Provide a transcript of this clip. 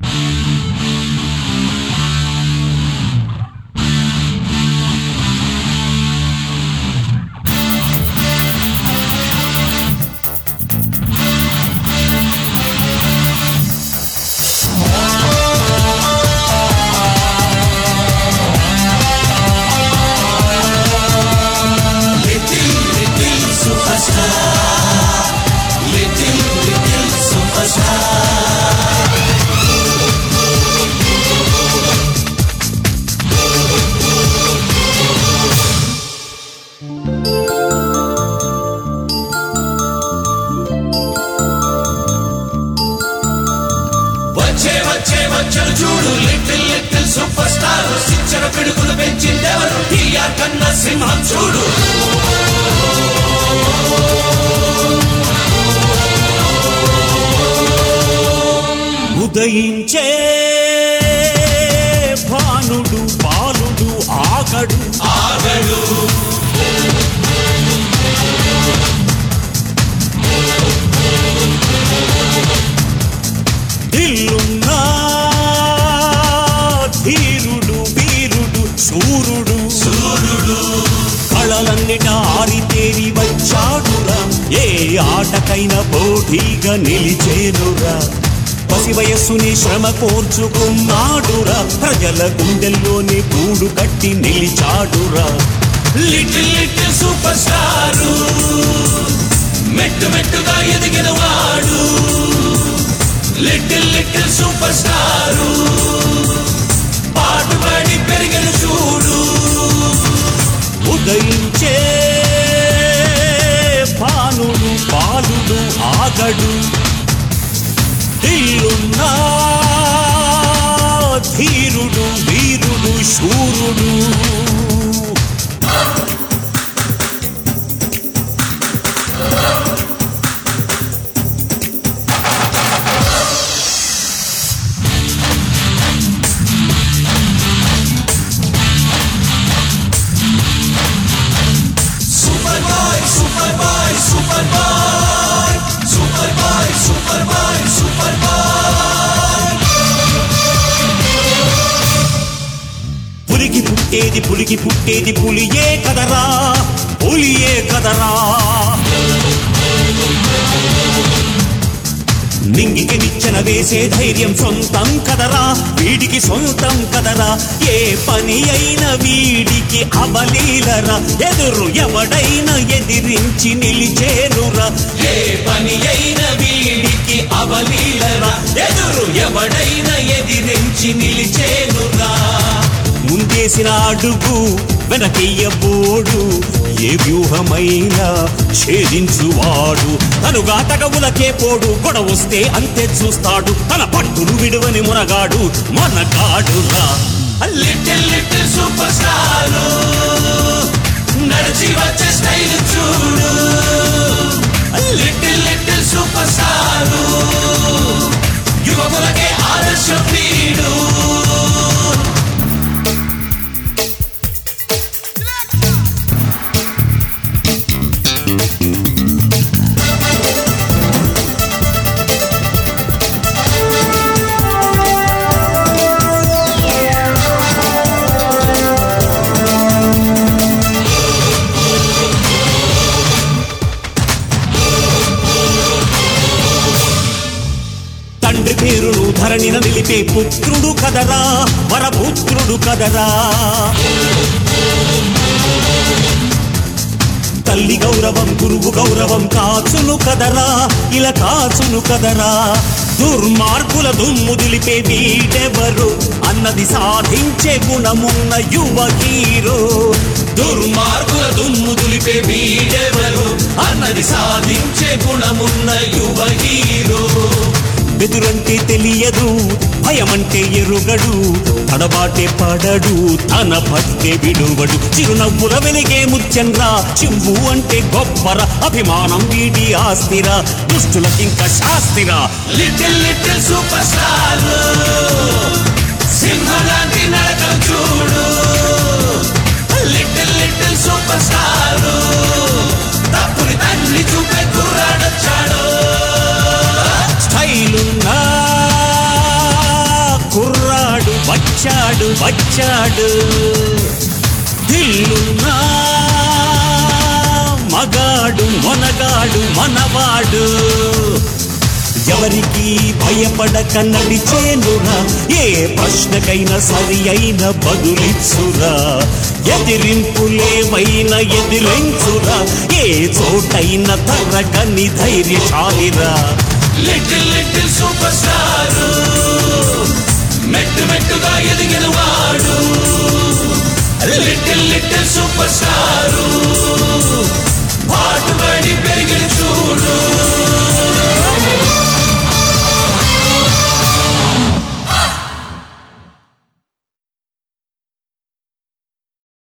వచ్చే వచ్చే వచ్చను చూడు లిటిల్ లిటిల్ సూపర్ స్టార్ శిక్షణ పిడుగులు పెంచిందెవరు టీఆర్ కన్నా సింహం చూడు ఉదయించే భానుడు బాలుడు ఆగడు ఆగడు దిల్లున్నా ధీరుడు వీరుడు సూర్యుడు సూర్యుడు కళలన్నిట ఆరితేరి వచ్చాడురా ఏ ఆటకైనా పోటీగా నిలిచేనురా పసి వయస్సుని శ్రమ కోర్చుకున్నాడురా ప్రజల గుండెల్లోని గూడు కట్టి నిలిచాడురా లిటిల్ లిటిల్ సూపర్ స్టారు మెట్టు మెట్టుగా ఎదిగిన వాడు లిటిల్ లిటిల్ సూపర్ స్టారు పాటుపడి పెరిగిన చూడు ఉదయించే భానుడు బాలుడు ఆగడు దిల్లున్నా ధీరుడు వీరుడు శూరుడు super boy super boy super boy super boy super boy super boy పులికి పుట్టేది పులికి పుట్టేది పులియే కదరా పులియే కదరా నింగికి నిచ్చెన వేసే ధైర్యం సొంతం కదరా వీడికి సొంతం కదరా ఏ పని అయినా వీడికి అవలీలరా ఎదురు ఎవడైనా ఎదిరించి నిలిచేనురా ఏ పని అయిన వీడికి అవలీలరా ఎదురు ఎవడైనా ఎదిరించి నిలిచేనురా ముందేసిన అడుగు వెనకెయ్యబోడు ఏ వ్యూహమైనా ఛేదించువాడు తను గాటగవులకే పోడు గొడవస్తే అంతే చూస్తాడు తన పట్టును విడువని మునగాడు మనగాడురా లిటిల్ లిటిల్ సూపర్ స్టార్ నడిచి వచ్చే స్టైల్ చూడు లిటిల్ లిటిల్ సూపర్ స్టార్ యువకులకే ఆదర్శం వీడు తండ్రి పేరును ధరణిన నిలిపే పుత్రుడు కదరా వరపుత్రుడు కదరా తల్లి గౌరవం గురువు గౌరవం కాచును కదరా ఇలా కాచును కదరా దుర్మార్గుల దుమ్ము దులిపే వీడెవరు అన్నది సాధించే గుణమున్న యువ హీరో దుర్మార్గుల దుమ్ము దులిపే వీడెవరు అన్నది సాధించే గుణమున్న యువ హీరో బెదురంటే తెలియదు భయమంటే ఎరుగడు తడబాటే పడడు తన పట్టే విడువడు చిరునవ్వుల వెలిగే ముత్యంరా చింబు అంటే గొప్పర అభిమానం వీడి ఆస్తిరా దుష్టులకింక శాస్తిరా లిటిల్ లిటిల్ సూపర్ స్టార్ సింహలాంటి నడకం చూడు లిటిల్ లిటిల్ సూపర్ స్టార్ తప్పుని తండ్రి చూపే కుర్రాడొచ్చాడు స్టైలున్నా వచ్చాడు వచ్చాడు దిల్లున్నా మగాడు మొనగాడు మనవాడు ఎవరికి భయపడక నడిచేనురా ఏ ప్రశ్నకైనా సరి అయిన బదులిచ్చురా ఎదిరింపులేవైన ఎదిరించురా ఏ చోటైన తరగని ధైర్యశాలిరా లిటిల్ లిటిల్ సూపర్ స్టార్ మెట్టు మెట్టుగా ఎదిగిన వాడు లిటిల్ లిటిల్ సూపర్ స్టార్